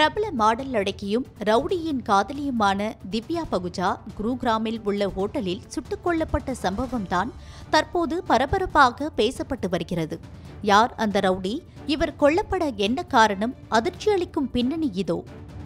பிரபல மாடல் அடக்கியும் ரவுடியின் காதலியுமான திவ்யா பகுஜா குருகிராமில் உள்ள ஹோட்டலில் சுட்டுக் கொல்லப்பட்ட சம்பவம்தான் தற்போது பரபரப்பாக பேசப்பட்டு வருகிறது யார் அந்த ரவுடி இவர் கொல்லப்பட என்ன காரணம் அதிர்ச்சி அளிக்கும் பின்னணி இதோ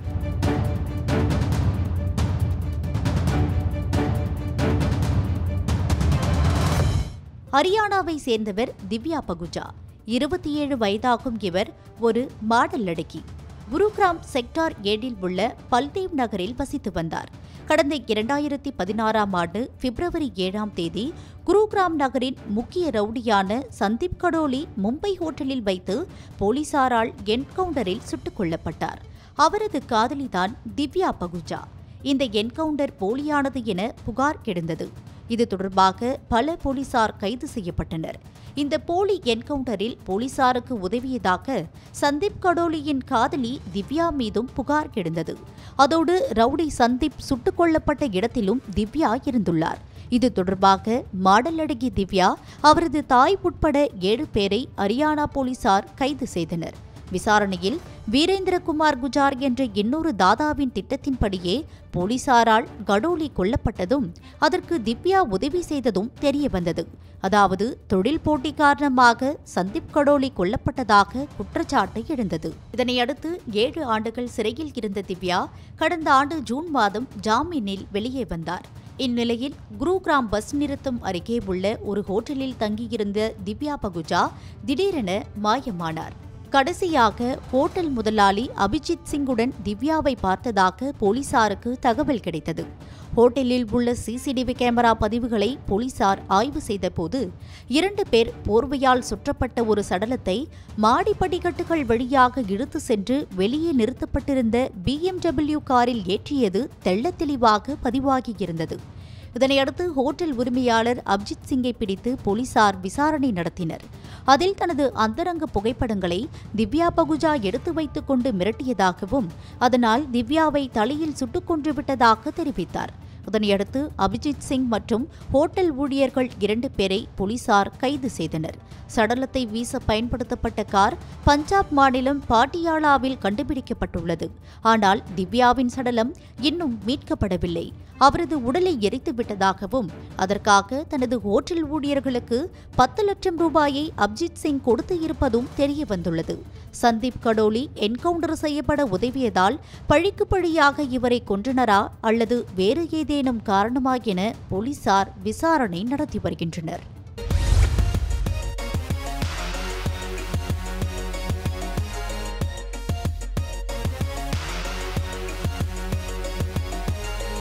ஹரியானாவை சேர்ந்தவர் திவ்யா பகுஜா இருபத்தி ஏழு வயதாகும் இவர் ஒரு மாடல் அடக்கி குருகிராம் செக்டார் ஏழில் உள்ள பல்தேவ் நகரில் வசித்து வந்தார் கடந்த இரண்டாயிரத்தி பதினாறாம் ஆண்டு பிப்ரவரி ஏழாம் தேதி குருகிராம் நகரின் முக்கிய ரவுடியான சந்தீப் கடோலி மும்பை ஹோட்டலில் வைத்து போலீசாரால் என்கவுண்டரில் சுட்டுக் கொல்லப்பட்டார் அவரது காதலிதான் திவ்யா பகுஜா இந்த என்கவுண்டர் போலியானது என புகார் கிடந்தது இது தொடர்பாக பல போலீசார் கைது செய்யப்பட்டனர் இந்த போலி என்கவுண்டரில் போலீசாருக்கு உதவியதாக சந்தீப் கடோலியின் காதலி திவ்யா மீதும் புகார் கிடந்தது அதோடு ரவுடி சந்தீப் சுட்டுக் கொல்லப்பட்ட இடத்திலும் திவ்யா இருந்துள்ளார் இது தொடர்பாக மாடல் அடகி திவ்யா அவரது தாய் உட்பட ஏழு பேரை ஹரியானா போலீசார் கைது செய்தனர் விசாரணையில் வீரேந்திரகுமார் குஜார் என்ற இன்னொரு தாதாவின் திட்டத்தின்படியே போலீசாரால் கடோலி கொல்லப்பட்டதும் அதற்கு திவ்யா உதவி செய்ததும் தெரியவந்தது அதாவது தொழில் போட்டி காரணமாக சந்தீப் கடோலி கொல்லப்பட்டதாக குற்றச்சாட்டு எழுந்தது இதனையடுத்து ஏழு ஆண்டுகள் சிறையில் இருந்த திவ்யா கடந்த ஆண்டு ஜூன் மாதம் ஜாமீனில் வெளியே வந்தார் இந்நிலையில் குருகிராம் பஸ் நிறுத்தம் அருகே உள்ள ஒரு ஹோட்டலில் தங்கியிருந்த திவ்யா பகுஜா திடீரென மாயமானார் கடைசியாக ஹோட்டல் முதலாளி அபிஜித் சிங்குடன் திவ்யாவை பார்த்ததாக போலீசாருக்கு தகவல் கிடைத்தது ஹோட்டலில் உள்ள சிசிடிவி கேமரா பதிவுகளை போலீசார் ஆய்வு செய்தபோது இரண்டு பேர் போர்வையால் சுற்றப்பட்ட ஒரு சடலத்தை மாடி படிக்கட்டுகள் வழியாக இழுத்து சென்று வெளியே நிறுத்தப்பட்டிருந்த பிஎம்டபிள்யூ காரில் ஏற்றியது தெள்ளத் தெளிவாக பதிவாகியிருந்தது இதனையடுத்து ஹோட்டல் உரிமையாளர் அப்ஜித் சிங்கை பிடித்து போலீசார் விசாரணை நடத்தினர் அதில் தனது அந்தரங்க புகைப்படங்களை திவ்யா பகுஜா எடுத்து வைத்துக் கொண்டு மிரட்டியதாகவும் அதனால் திவ்யாவை தலையில் சுட்டுக் கொன்று விட்டதாக தெரிவித்தார் இதனையடுத்து அபிஜித் சிங் மற்றும் ஹோட்டல் ஊழியர்கள் இரண்டு பேரை போலீசார் கைது செய்தனர் சடலத்தை வீச பயன்படுத்தப்பட்ட கார் பஞ்சாப் மாநிலம் பாட்டியாலாவில் கண்டுபிடிக்கப்பட்டுள்ளது ஆனால் திவ்யாவின் சடலம் இன்னும் மீட்கப்படவில்லை அவரது உடலை எரித்து விட்டதாகவும் அதற்காக தனது ஹோட்டல் ஊழியர்களுக்கு பத்து லட்சம் ரூபாயை அப்ஜித் சிங் கொடுத்து இருப்பதும் தெரிய வந்துள்ளது சந்தீப் கடோலி என்கவுண்டர் செய்யப்பட உதவியதால் பழிக்கு பழியாக இவரை கொன்றனரா அல்லது வேறு ஏதேனும் காரணமா என போலீசார் விசாரணை நடத்தி வருகின்றனர்